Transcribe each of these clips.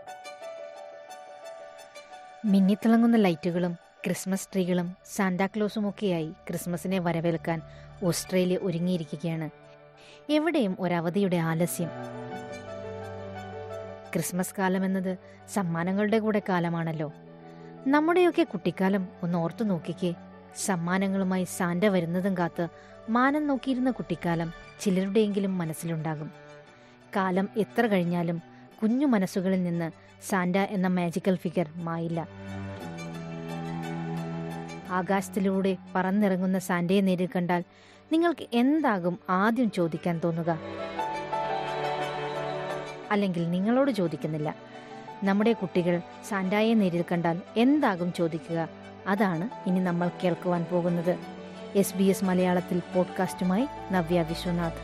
മിന്നിത്തിളങ്ങുന്ന ലൈറ്റുകളും ക്രിസ്മസ് ട്രീകളും സാന്റാക്ലോസുമൊക്കെയായി ക്രിസ്മസിനെ വരവേൽക്കാൻ ഓസ്ട്രേലിയ ഒരുങ്ങിയിരിക്കുകയാണ് എവിടെയും ഒരവധിയുടെ ആലസ്യം ക്രിസ്മസ് കാലം എന്നത് സമ്മാനങ്ങളുടെ കൂടെ കാലമാണല്ലോ നമ്മുടെയൊക്കെ കുട്ടിക്കാലം ഒന്ന് ഓർത്തു നോക്കിക്കേ സമ്മാനങ്ങളുമായി സാന്റ വരുന്നതും കാത്ത് മാനം നോക്കിയിരുന്ന കുട്ടിക്കാലം ചിലരുടെയെങ്കിലും മനസ്സിലുണ്ടാകും കാലം എത്ര കഴിഞ്ഞാലും കുഞ്ഞു മനസ്സുകളിൽ നിന്ന് സാന്റ എന്ന മാജിക്കൽ ഫിഗർ മായില്ല ആകാശത്തിലൂടെ പറന്നിറങ്ങുന്ന സാന്റയെ നേരിൽ കണ്ടാൽ നിങ്ങൾക്ക് എന്താകും ആദ്യം ചോദിക്കാൻ തോന്നുക അല്ലെങ്കിൽ നിങ്ങളോട് ചോദിക്കുന്നില്ല നമ്മുടെ കുട്ടികൾ സാന്റായെ നേരിൽ കണ്ടാൽ എന്താകും ചോദിക്കുക അതാണ് ഇനി നമ്മൾ കേൾക്കുവാൻ പോകുന്നത് എസ് ബി എസ് മലയാളത്തിൽ പോഡ്കാസ്റ്റുമായി നവ്യ വിശ്വനാഥ്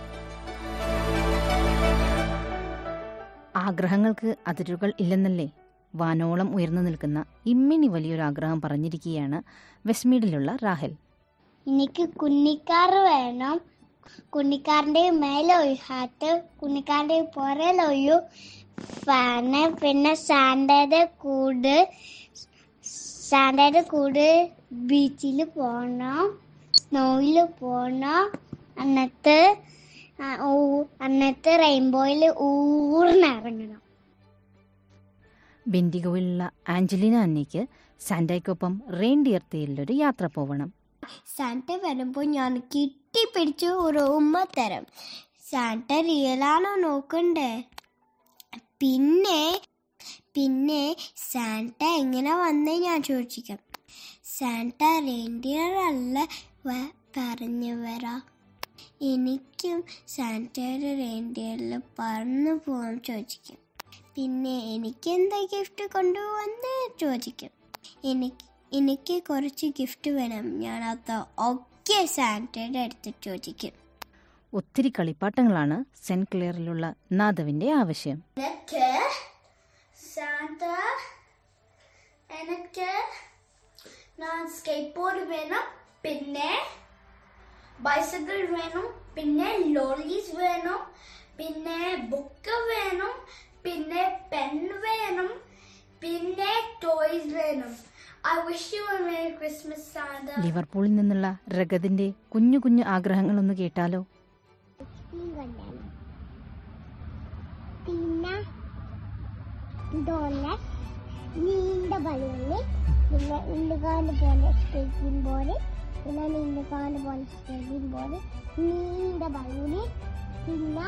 ആഗ്രഹങ്ങൾക്ക് അതിരുകൾ ഇല്ലെന്നല്ലേ വാനോളം ഉയർന്നു നിൽക്കുന്ന ഇമ്മിണി വലിയൊരു ആഗ്രഹം പറഞ്ഞിരിക്കുകയാണ് വെസ്റ്റ്മീഡിലുള്ള റാഹൽ എനിക്ക് കുന്നിക്കാർ വേണം കുന്നിക്കാറിന്റെ മേലെ ഒരു ഹാറ്റ് കുന്നിക്കാറിന്റെ പുറയിലൊരു ഫാന് പിന്നെ സാന്റയുടെ കൂട് സാന്റയുടെ കൂട് ബീച്ചിൽ പോകണം സ്നോയിൽ പോകണം എന്നിട്ട് ആ, ഊ- എന്നിട്ട് റെയിൻബോയിൽ ഊർന്നിറങ്ങണം ബെൻഡിഗോയിലുള്ള ആഞ്ചലിന അന്നയ്ക്ക് സാന്റയ്ക്കൊപ്പം റെയിൻഡിയർ തേയിലൊരു യാത്ര പോവണം സാന്റ വരുമ്പോൾ ഞാൻ കിട്ടിപ്പിടിച്ച് ഒരു ഉമ്മ തരും സാന്റ റിയലാണോ നോക്കണ്ടേ പിന്നെ പിന്നെ സാന്റ എങ്ങനെ വന്നേ ഞാൻ ചോദിക്കാം സാന്റ റെയിൻഡിയർ അല്ല വ- പറഞ്ഞു വരാ എനിക്കും സാന്റയുടെ റെയിൻഡിയറിൽ പറന്നു പോകാൻ ചോദിക്കും പിന്നെ എനിക്ക് എന്താ ഗിഫ്റ്റ് കൊണ്ടുവന്ന് ചോദിക്കും എനിക്ക് എനിക്ക് കുറച്ച് ഗിഫ്റ്റ് വേണം ഞാൻ അത് ഒക്കെ സാന്റയുടെ അടുത്ത് ചോദിക്കും ഒത്തിരി കളിപ്പാട്ടങ്ങളാണ് സെന്റ് ക്ലിയറിലുള്ള നാദവിന്റെ ആവശ്യം എനിക്ക് സാന്റ എനിക്ക് ഞാൻ സ്കേറ്റ് ബോർഡ് വേണം പിന്നെ ബൈസിക്കിൾ വേണം പിന്നെ ലോറീസ് വേണം പിന്നെ ബുക്ക് വേണം പിന്നെ പെൻ വേണം പിന്നെ ടോയ്സ് വേണം I wish you a merry Christmas Santa ലിവർപൂളിൽ നിന്നുള്ള രഗതിന്റെ കുഞ്ഞു കുഞ്ഞു ആഗ്രഹങ്ങളൊന്ന് കേട്ടാലോ പിന്നെ ഡോണറ്റ് നീണ്ട ബലൂണ് പിന്നെ ഇന്നുകാണ്ട് പോലെ സ്കേറ്റിംഗ് ബോർഡ് പിന്നെ നീണ്ടകാണ്ട് പോലെ സ്കേറ്റിംഗ് ബോർഡ് നീണ്ട ബലൂണ് പിന്നെ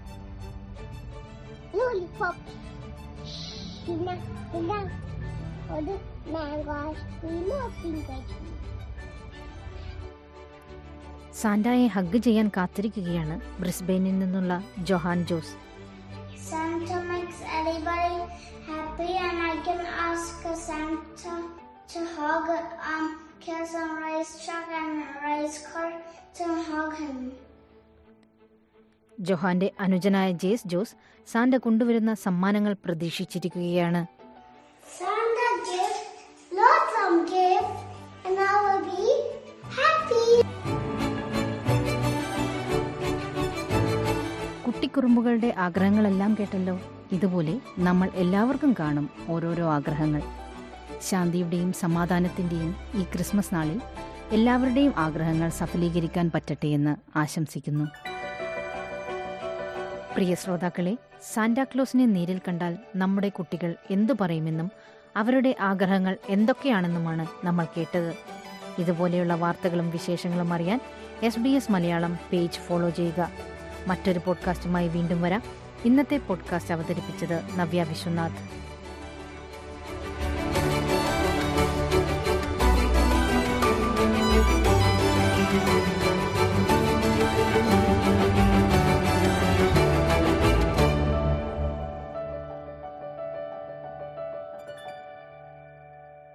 ലോലിപോപ്പ് പിന്നെ പിന്നെ ഒരു മാംഗോ ഐസ്ക്രീം പിങ്ക് ഐസ്ക്രീം സാന്റായെ ഹഗ് ചെയ്യാൻ കാത്തിരിക്കുകയാണ് ബ്രിസ്ബെയിനിൽ നിന്നുള്ള Johan Jose Santa makes everybody happy, and I can ask a Santa to hug, um, kill some race truck and race car to hug him. ജൊഹാന്റെ അനുജനായ ജേസ് ജോസ് സാന്റ കൊണ്ടുവരുന്ന സമ്മാനങ്ങൾ പ്രതീക്ഷിച്ചിരിക്കുകയാണ് Santa gives lots of gifts, and I will be happy. കുട്ടിക്കുറുമ്പുകളുടെ ആഗ്രഹങ്ങളെല്ലാം കേട്ടല്ലോ ഇതുപോലെ നമ്മൾ എല്ലാവർക്കും കാണും ഓരോരോ ആഗ്രഹങ്ങൾ ശാന്തിയുടെയും സമാധാനത്തിന്റെയും ഈ ക്രിസ്മസ് നാളിൽ എല്ലാവരുടെയും ആഗ്രഹങ്ങൾ സഫലീകരിക്കാൻ പറ്റട്ടെ എന്ന് ആശംസിക്കുന്നു പ്രിയ ശ്രോതാക്കളെ സാന്റാക്ലോസിനെ നേരിൽ കണ്ടാൽ നമ്മുടെ കുട്ടികൾ എന്തു പറയുമെന്നും അവരുടെ ആഗ്രഹങ്ങൾ എന്തൊക്കെയാണെന്നുമാണ് നമ്മൾ കേട്ടത് ഇതുപോലെയുള്ള വാർത്തകളും വിശേഷങ്ങളും അറിയാൻ S B S Malayalam page follow ചെയ്യുക മറ്റൊരു പോഡ്കാസ്റ്റുമായി വീണ്ടും വരാം ഇന്നത്തെ പോഡ്കാസ്റ്റ് അവതരിപ്പിച്ചത് നവ്യ വിശ്വനാഥ്